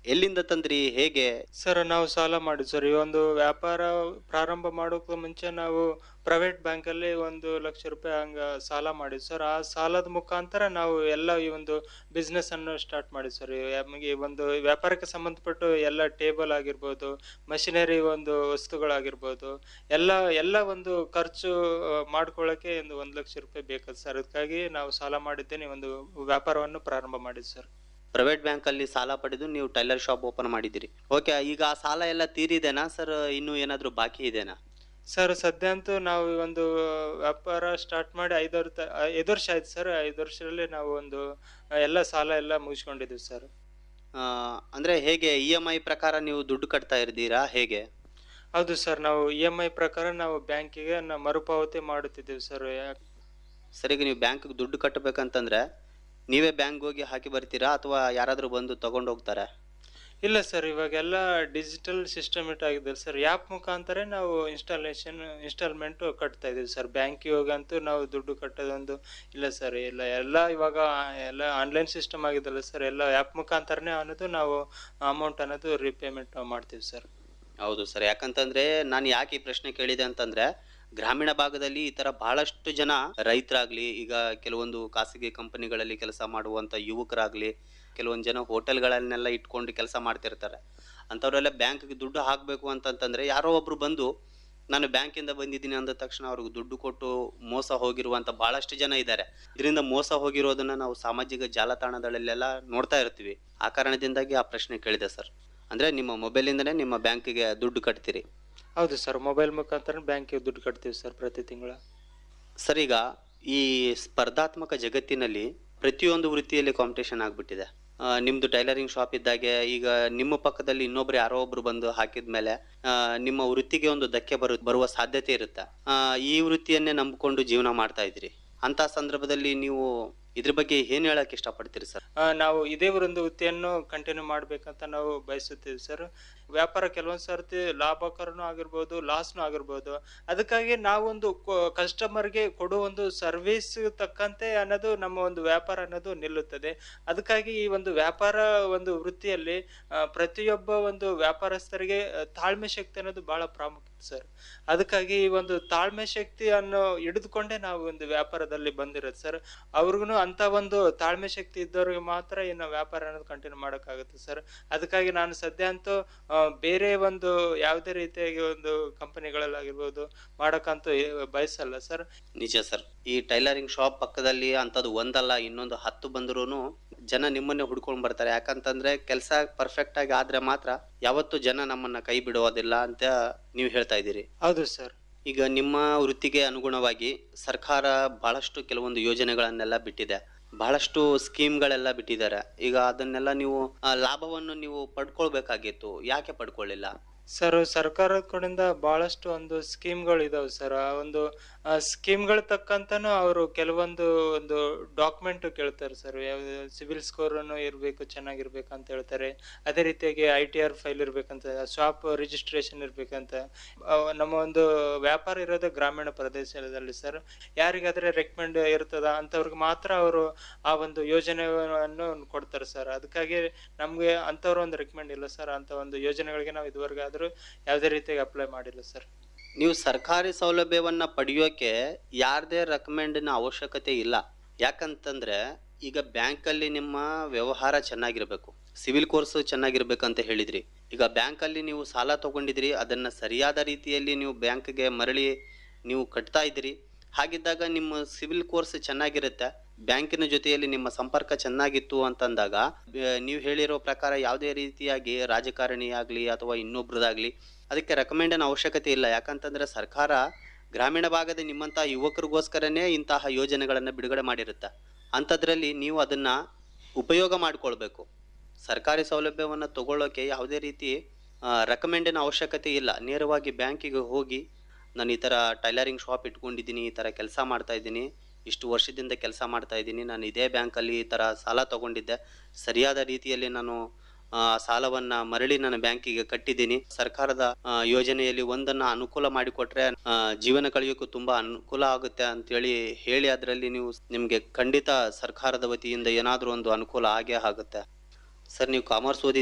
ಎಲ್ಲಿಂದ ತಂದ್ರಿ ಹೇಗೆ ಸರ್ ನಾವು ಸಾಲ ಮಾಡಿದ್ವಿ ಸರ್ ಈ ಒಂದು ವ್ಯಾಪಾರ ಪ್ರಾರಂಭ ಮಾಡೋಕೆ ಮುಂಚೆ ನಾವು ಪ್ರೈವೇಟ್ ಬ್ಯಾಂಕಲ್ಲಿ ಒಂದು ಲಕ್ಷ ರೂಪಾಯಿ ಹಂಗ ಸಾಲ ಮಾಡಿದ್ವಿ ಸರ್ ಆ ಸಾಲದ ಮುಖಾಂತರ ನಾವು ಎಲ್ಲ ಈ ಒಂದು ಬಿಸ್ನೆಸ್ ಅನ್ನು ಸ್ಟಾರ್ಟ್ ಮಾಡಿದ್ವಿ ಸರ್ ನಮಗೆ ಈ ಒಂದು ವ್ಯಾಪಾರಕ್ಕೆ ಸಂಬಂಧಪಟ್ಟು ಎಲ್ಲ ಟೇಬಲ್ ಆಗಿರ್ಬೋದು ಮಷಿನರಿ ಒಂದು ವಸ್ತುಗಳಾಗಿರ್ಬೋದು ಎಲ್ಲ ಎಲ್ಲ ಒಂದು ಖರ್ಚು ಆ, ಮಾಡ್ಕೊಳ್ಳೋಕೆ ಒಂದು ಒಂದು ಲಕ್ಷ ರೂಪಾಯಿ ಬೇಕಾದ ಸರ್ ಅದಕ್ಕಾಗಿ ನಾವು ಸಾಲ ಮಾಡಿದ್ದೇನೆ ಒಂದು ವ್ಯಾಪಾರವನ್ನು ಪ್ರಾರಂಭ ಮಾಡಿದ್ವಿ ಸರ್ ಪ್ರೈವೇಟ್ ಬ್ಯಾಂಕ್ ಅಲ್ಲಿ ಸಾಲ ಪಡೆದು ನೀವು ಟೈಲರ್ ಶಾಪ್ ಓಪನ್ ಮಾಡಿದಿರಿ ಓಕೆ ಈಗ ಆ ಸಾಲ ಎಲ್ಲ ತೀರಿದೆನಾ ಸರ್ ಇನ್ನೂ ಏನಾದರೂ ಬಾಕಿ ಇದೆನಾ ಸರ್ ಸದ್ಯ ಅಂತೂ ನಾವು ಈ ಒಂದು ವ್ಯಾಪಾರ ಸ್ಟಾರ್ಟ್ ಮಾಡಿ ಐದಾರು ತ ಐದು ವರ್ಷ ಆಯ್ತು ಸರ್ ಐದು ವರ್ಷದಲ್ಲಿ ನಾವು ಒಂದು ಆ, ಎಲ್ಲ ಸಾಲ ಎಲ್ಲ ಮುಗಿಸ್ಕೊಂಡಿದ್ದೀವಿ ಸರ್ ಆ, ಅಂದ್ರೆ ಹೇಗೆ ಇ ಎಮ್ ಐ ಪ್ರಕಾರ ನೀವು ದುಡ್ಡು ಕಟ್ತಾ ಇರ್ತೀರಾ ಹೇಗೆ ಹೌದು ಸರ್ ನಾವು ಇ ಎಮ್ ಐ ಪ್ರಕಾರ ನಾವು ಬ್ಯಾಂಕಿಗೆ ನಾವು ಮರುಪಾವತಿ ಮಾಡುತ್ತಿದ್ದೀವಿ ಸರ್ ಸರಿಗೆ ನೀವು ಬ್ಯಾಂಕ್ಗೆ ದುಡ್ಡು ಕಟ್ಟಬೇಕಂತಂದ್ರೆ ನೀವೇ ಬ್ಯಾಂಕ್ ಹೋಗಿ ಹಾಕಿ ಬರ್ತೀರಾ ಅಥವಾ ಯಾರಾದರೂ ಬಂದು ತಗೊಂಡು ಹೋಗ್ತಾರೆ ಇಲ್ಲ ಸರ್ ಇವಾಗೆಲ್ಲ ಡಿಜಿಟಲ್ ಸಿಸ್ಟಮೆಟ್ ಆಗಿದೆ ಸರ್ ಆ್ಯಪ್ ಮುಖಾಂತರ ನಾವು ಇನ್ಸ್ಟಾಲೇಷನ್ ಇನ್ಸ್ಟಾಲ್ಮೆಂಟ್ ಕಟ್ತಾ ಇದೀವಿ ಸರ್ ಬ್ಯಾಂಕಿಗೆ ಹೋಗಂತೂ ನಾವು ದುಡ್ಡು ಕಟ್ಟೋದೊಂದು ಇಲ್ಲ ಸರ್ ಇಲ್ಲ ಎಲ್ಲ ಇವಾಗ ಎಲ್ಲ ಆನ್ಲೈನ್ ಸಿಸ್ಟಮ್ ಆಗಿದೆಲ್ಲ ಸರ್ ಎಲ್ಲ ಆ್ಯಪ್ ಮುಖಾಂತರನೇ ಅನ್ನೋದು ನಾವು ಅಮೌಂಟ್ ಅನ್ನೋದು ರಿಪೇಮೆಂಟ್ ಮಾಡ್ತೀವಿ ಸರ್ ಹೌದು ಸರ್ ಯಾಕಂತಂದ್ರೆ ನಾನು ಯಾಕೆ ಈ ಪ್ರಶ್ನೆ ಕೇಳಿದೆ ಅಂತಂದ್ರೆ ಗ್ರಾಮೀಣ ಭಾಗದಲ್ಲಿ ಈ ತರ ಬಹಳಷ್ಟು ಜನ ರೈತರಾಗ್ಲಿ ಈಗ ಕೆಲವೊಂದು ಖಾಸಗಿ ಕಂಪನಿಗಳಲ್ಲಿ ಕೆಲಸ ಮಾಡುವಂತ ಯುವಕರಾಗ್ಲಿ ಕೆಲವೊಂದು ಜನ ಹೋಟೆಲ್ಗಳನ್ನೆಲ್ಲ ಇಟ್ಕೊಂಡು ಕೆಲಸ ಮಾಡ್ತಿರ್ತಾರೆ ಅಂಥವ್ರೆಲ್ಲ ಬ್ಯಾಂಕ್ಗೆ ದುಡ್ಡು ಹಾಕಬೇಕು ಅಂತಂತಂದ್ರೆ ಯಾರೋ ಒಬ್ರು ಬಂದು ನಾನು ಬ್ಯಾಂಕಿಂದ ಬಂದಿದ್ದೀನಿ ಅಂದ ತಕ್ಷಣ ಅವ್ರಿಗೆ ದುಡ್ಡು ಕೊಟ್ಟು ಮೋಸ ಹೋಗಿರುವಂತ ಬಹಳಷ್ಟು ಜನ ಇದ್ದಾರೆ ಇದರಿಂದ ಮೋಸ ಹೋಗಿರೋದನ್ನ ನಾವು ಸಾಮಾಜಿಕ ಜಾಲತಾಣಗಳಲ್ಲೆಲ್ಲ ನೋಡ್ತಾ ಇರ್ತೀವಿ ಆ ಕಾರಣದಿಂದಾಗಿ ಆ ಪ್ರಶ್ನೆ ಕೇಳಿದೆ ಸರ್ ಅಂದ್ರೆ ನಿಮ್ಮ ಮೊಬೈಲಿಂದನೇ ನಿಮ್ಮ ಬ್ಯಾಂಕಿಗೆ ದುಡ್ಡು ಕಟ್ತೀರಿ ಹೌದು ಸರ್ ಮೊಬೈಲ್ ಮುಖಾಂತರ ಬ್ಯಾಂಕಿಗೆ ದುಡ್ಡು ಕಟ್ತೀವಿ ಸರ್ ಪ್ರತಿ ತಿಂಗಳ ಸರ್ ಈಗ ಈ ಸ್ಪರ್ಧಾತ್ಮಕ ಜಗತ್ತಿನಲ್ಲಿ ಪ್ರತಿಯೊಂದು ವೃತ್ತಿಯಲ್ಲಿ ಕಾಂಪಿಟೇಷನ್ ಆಗ್ಬಿಟ್ಟಿದೆ ಆ, ನಿಮ್ದು ಟೈಲರಿಂಗ್ ಶಾಪ್ ಇದ್ದಾಗೆ ಈಗ ನಿಮ್ಮ ಪಕ್ಕದಲ್ಲಿ ಇನ್ನೊಬ್ರು ಯಾರೋ ಒಬ್ರು ಬಂದು ಹಾಕಿದ್ಮೇಲೆ ಆ, ನಿಮ್ಮ ವೃತ್ತಿಗೆ ಒಂದು ಧಕ್ಕೆ ಬರು ಬರುವ ಸಾಧ್ಯತೆ ಇರುತ್ತೆ ಆ, ಈ ವೃತ್ತಿಯನ್ನೇ ನಂಬಿಕೊಂಡು ಜೀವನ ಮಾಡ್ತಾ ಇದ್ರಿ ಅಂತ ಸಂದರ್ಭದಲ್ಲಿ ನೀವು ಇದ್ರ ಬಗ್ಗೆ ಏನ್ ಹೇಳಕ್ ಇಷ್ಟಪಡ್ತೀರಿ ಸರ್ ಆ, ನಾವು ಇದೇ ಒಂದು ವೃತ್ತಿಯನ್ನು ಕಂಟಿನ್ಯೂ ಮಾಡ್ಬೇಕಂತ ನಾವು ಬಯಸುತ್ತೀವಿ ಸರ್ ವ್ಯಾಪಾರ ಕೆಲವೊಂದು ಸರ್ತಿ ಲಾಭಕರನೂ ಆಗಿರ್ಬೋದು ಲಾಸ್ನು ಆಗಿರ್ಬೋದು ಅದಕ್ಕಾಗಿ ನಾವೊಂದು ಕಸ್ಟಮರ್ಗೆ ಕೊಡೋ ಒಂದು ಸರ್ವಿಸ್ ತಕ್ಕಂತೆ ಅನ್ನೋದು ನಮ್ಮ ಒಂದು ವ್ಯಾಪಾರ ಅನ್ನೋದು ನಿಲ್ಲುತ್ತದೆ ಅದಕ್ಕಾಗಿ ಈ ಒಂದು ವ್ಯಾಪಾರ ಒಂದು ವೃತ್ತಿಯಲ್ಲಿ ಆ, ಪ್ರತಿಯೊಬ್ಬ ಒಂದು ವ್ಯಾಪಾರಸ್ಥರಿಗೆ ಆ, ತಾಳ್ಮೆ ಶಕ್ತಿ ಅನ್ನೋದು ಬಹಳ ಪ್ರಾಮುಖ್ಯತೆ ಸರ್ ಅದಕ್ಕಾಗಿ ಈ ಒಂದು ತಾಳ್ಮೆ ಶಕ್ತಿ ಅನ್ನೋ ಹಿಡಿದುಕೊಂಡೇ ನಾವು ಒಂದು ವ್ಯಾಪಾರದಲ್ಲಿ ಬಂದಿರೋದು ಸರ್ ಅವ್ರಿಗೂ ಅಂತ ಒಂದು ತಾಳ್ಮೆ ಶಕ್ತಿ ಇದ್ದವ್ರಿಗೆ ಮಾತ್ರ ಇನ್ನು ವ್ಯಾಪಾರ ಅನ್ನೋದು ಕಂಟಿನ್ಯೂ ಮಾಡೋಕ್ಕಾಗುತ್ತೆ ಸರ್ ಅದಕ್ಕಾಗಿ ನಾನು ಸದ್ಯ ಅಂತೂ ಆ, ಬೇರೆ ಒಂದು ಯಾವುದೇ ರೀತಿಯಾಗಿ ಒಂದು ಕಂಪನಿಗಳಲ್ಲಾಗಿರ್ಬೋದು ಮಾಡೋಕ್ಕಂತೂ ಏ- ಬಯಸಲ್ಲ ಸರ್ ನಿಜ ಸರ್ ಈ ಟೈಲರಿಂಗ್ ಶಾಪ್ ಪಕ್ಕದಲ್ಲಿ ಅಂತದ್ದು ಒಂದಲ್ಲ ಇನ್ನೊಂದು ಹತ್ತು ಬಂದ್ರು ಜನ ನಿಮ್ಮನ್ನೇ ಹುಡ್ಕೊಂಡ್ ಬರ್ತಾರೆ ಯಾಕಂತಂದ್ರೆ ಕೆಲಸ ಪರ್ಫೆಕ್ಟ್ ಆಗಿ ಆದ್ರೆ ಮಾತ್ರ ಯಾವತ್ತು ಜನ ನಮ್ಮನ್ನ ಕೈ ಬಿಡುವುದಿಲ್ಲ ಅಂತ ನೀವು ಹೇಳ್ತಾ ಇದ್ದೀರಿ ಹೌದು ಸರ್ ಈಗ ನಿಮ್ಮ ವೃತ್ತಿಗೆ ಅನುಗುಣವಾಗಿ ಸರ್ಕಾರ ಬಹಳಷ್ಟು ಕೆಲವೊಂದು ಯೋಜನೆಗಳನ್ನೆಲ್ಲ ಬಿಟ್ಟಿದೆ ಬಹಳಷ್ಟು ಸ್ಕೀಮ್ಗಳೆಲ್ಲ ಬಿಟ್ಟಿದ್ದಾರೆ ಈಗ ಅದನ್ನೆಲ್ಲ ನೀವು ಆ, ಲಾಭವನ್ನು ನೀವು ಪಡ್ಕೊಳ್ಬೇಕಾಗಿತ್ತು ಯಾಕೆ ಪಡ್ಕೊಳ್ಳಿಲ್ಲ ಸರ್ ಸರ್ಕಾರದ ಕಡೆಯಿಂದ ಬಹಳಷ್ಟು ಒಂದು ಸ್ಕೀಮ್ಗಳು ಇದಾವೆ ಸರ್ ಆ ಒಂದು ಸ್ಕೀಮ್ಗಳ ತಕ್ಕಂತನೂ ಅವರು ಕೆಲವೊಂದು ಒಂದು ಡಾಕ್ಯುಮೆಂಟ್ ಕೇಳ್ತಾರೆ ಸರ್ ಯಾವ್ದು ಸಿವಿಲ್ ಸ್ಕೋರ್ ಇರಬೇಕು ಚೆನ್ನಾಗಿರ್ಬೇಕು ಅಂತ ಹೇಳ್ತಾರೆ ಅದೇ ರೀತಿಯಾಗಿ ಐ ಟಿ ಆರ್ ಫೈಲ್ ಇರ್ಬೇಕಂತ ಶಾಪ್ ರಿಜಿಸ್ಟ್ರೇಷನ್ ಇರ್ಬೇಕಂತ ಆ, ನಮ್ಮ ಒಂದು ವ್ಯಾಪಾರ ಇರೋದು ಗ್ರಾಮೀಣ ಪ್ರದೇಶದಲ್ಲಿ ಸರ್ ಯಾರಿಗಾದ್ರೆ ರೆಕಮೆಂಡ್ ಇರ್ತದ ಅಂತವ್ರಿಗೆ ಮಾತ್ರ ಅವರು ಆ ಒಂದು ಯೋಜನೆಯನ್ನು ಕೊಡ್ತಾರೆ ಸರ್ ಅದಕ್ಕಾಗಿ ನಮ್ಗೆ ಅಂತವ್ರ ಒಂದು ರೆಕಮೆಂಡ್ ಇಲ್ಲ ಸರ್ ಅಂತ ಒಂದು ಯೋಜನೆಗಳಿಗೆ ನಾವು ಇದುವರೆಗೆ ಆದ್ರೂ ಯಾವುದೇ ರೀತಿಯಾಗಿ ಅಪ್ಲೈ ಮಾಡಿಲ್ಲ ಸರ್ ನೀವು ಸರ್ಕಾರಿ ಸೌಲಭ್ಯವನ್ನ ಪಡೆಯೋಕೆ ಯಾರದೇ ರೆಕಮೆಂಡಿನ ಅವಶ್ಯಕತೆ ಇಲ್ಲ ಯಾಕಂತಂದ್ರೆ ಈಗ ಬ್ಯಾಂಕಲ್ಲಿ ನಿಮ್ಮ ವ್ಯವಹಾರ ಚೆನ್ನಾಗಿರ್ಬೇಕು ಸಿವಿಲ್ ಕೋರ್ಸ್ ಚೆನ್ನಾಗಿರ್ಬೇಕಂತ ಹೇಳಿದ್ರಿ ಈಗ ಬ್ಯಾಂಕಲ್ಲಿ ನೀವು ಸಾಲ ತಗೊಂಡಿದ್ರಿ ಅದನ್ನ ಸರಿಯಾದ ರೀತಿಯಲ್ಲಿ ನೀವು ಬ್ಯಾಂಕ್ಗೆ ಮರಳಿ ನೀವು ಕಟ್ತಾ ಇದ್ದೀರಿ ಹಾಗಿದ್ದಾಗ ನಿಮ್ಮ ಸಿವಿಲ್ ಕೋರ್ಸ್ ಚೆನ್ನಾಗಿರುತ್ತೆ ಬ್ಯಾಂಕಿನ ಜೊತೆಯಲ್ಲಿ ನಿಮ್ಮ ಸಂಪರ್ಕ ಚೆನ್ನಾಗಿತ್ತು ಅಂತಂದಾಗ ಆ, ನೀವು ಹೇಳಿರೋ ಪ್ರಕಾರ ಯಾವುದೇ ರೀತಿಯಾಗಿ ರಾಜಕಾರಣಿ ಆಗಲಿ ಅಥವಾ ಇನ್ನೊಬ್ರದಾಗ್ಲಿ ಅದಕ್ಕೆ ರೆಕಮೆಂಡಿನ ಅವಶ್ಯಕತೆ ಇಲ್ಲ ಯಾಕಂತಂದ್ರೆ ಸರ್ಕಾರ ಗ್ರಾಮೀಣ ಭಾಗದ ನಿಮ್ಮಂಥ ಯುವಕರಿಗೋಸ್ಕರನೇ ಇಂತಹ ಯೋಜನೆಗಳನ್ನು ಬಿಡುಗಡೆ ಮಾಡಿರುತ್ತೆ ಅಂಥದ್ರಲ್ಲಿ ನೀವು ಅದನ್ನ ಉಪಯೋಗ ಮಾಡಿಕೊಳ್ಬೇಕು ಸರ್ಕಾರಿ ಸೌಲಭ್ಯವನ್ನು ತಗೊಳ್ಳೋಕೆ ಯಾವುದೇ ರೀತಿ ರೆಕಮೆಂಡಿನ ಅವಶ್ಯಕತೆ ಇಲ್ಲ ನೇರವಾಗಿ ಬ್ಯಾಂಕಿಗೆ ಹೋಗಿ ನಾನು ಈ ಥರ ಟೈಲರಿಂಗ್ ಶಾಪ್ ಇಟ್ಕೊಂಡಿದ್ದೀನಿ ಈ ಥರ ಕೆಲಸ ಮಾಡ್ತಾ ಇದ್ದೀನಿ ಇಷ್ಟು ವರ್ಷದಿಂದ ಕೆಲಸ ಮಾಡ್ತಾ ಇದ್ದೀನಿ ನಾನು ಇದೇ ಬ್ಯಾಂಕಲ್ಲಿ ಈ ಥರ ಸಾಲ ತಗೊಂಡಿದ್ದೆ ಸರಿಯಾದ ರೀತಿಯಲ್ಲಿ ನಾನು ಆ, ಸಾಲವನ್ನ ಮರಳಿ ನಾನು ಬ್ಯಾಂಕಿಗೆ ಕಟ್ಟಿದ್ದೀನಿ ಸರ್ಕಾರದ ಆ, ಯೋಜನೆಯಲ್ಲಿ ಒಂದನ್ನ ಅನುಕೂಲ ಮಾಡಿಕೊಟ್ರೆ ಆ, ಜೀವನ ಕಳೆಯೋಕ್ಕೂ ತುಂಬಾ ಅನುಕೂಲ ಆಗುತ್ತೆ ಅಂತೇಳಿ ಹೇಳಿ ಅದರಲ್ಲಿ ನೀವು ನಿಮಗೆ ಖಂಡಿತ ಸರ್ಕಾರದ ವತಿಯಿಂದ ಏನಾದರೂ ಒಂದು ಅನುಕೂಲ ಆಗೇ ಆಗುತ್ತೆ ಸರ್ ನೀವು ಕಾಮರ್ಸ್ ಓದಿ